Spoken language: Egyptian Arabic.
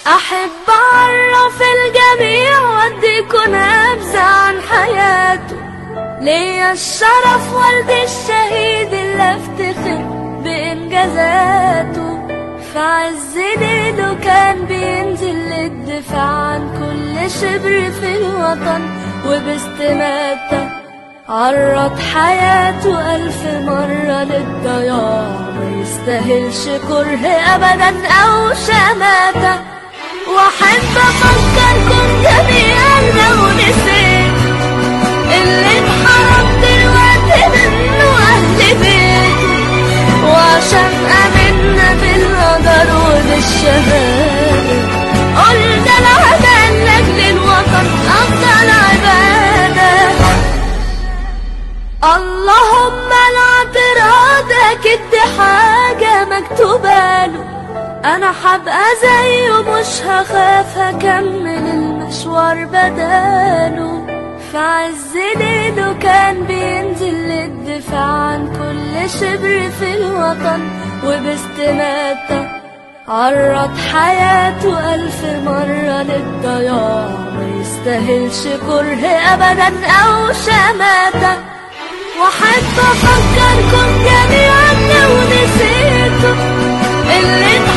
أحب أعرف الجميع وأديكوا نبذة عن حياته ليا الشرف والدي الشهيد اللي افتخر بإنجازاته في عز ليله كان بينزل للدفاع عن كل شبر في الوطن وباستماتة عرض حياته ألف مرة للضياع ما يستاهلش كره أبدا أو شماتة وأحب أفكركم جميعا لو نسيت اللي اتحرم دلوقتي منه أهل بيته وعشان آمنا بالقدر وبالشهادة قلنا العمل لأجل الوطن أفضل عبادة اللهم الاعتراض أكيد دي حاجة مكتوبة له أنا حبقى زيه مش هخاف هكمل المشوار بداله في عز ليله كان بينزل للدفاع عن كل شبر في الوطن وباستماتة عرض حياته ألف مرة للضياع ما يستاهلش كره أبدا أو شماتة وأحب أفكركم جميعا لو نسيتوا اللي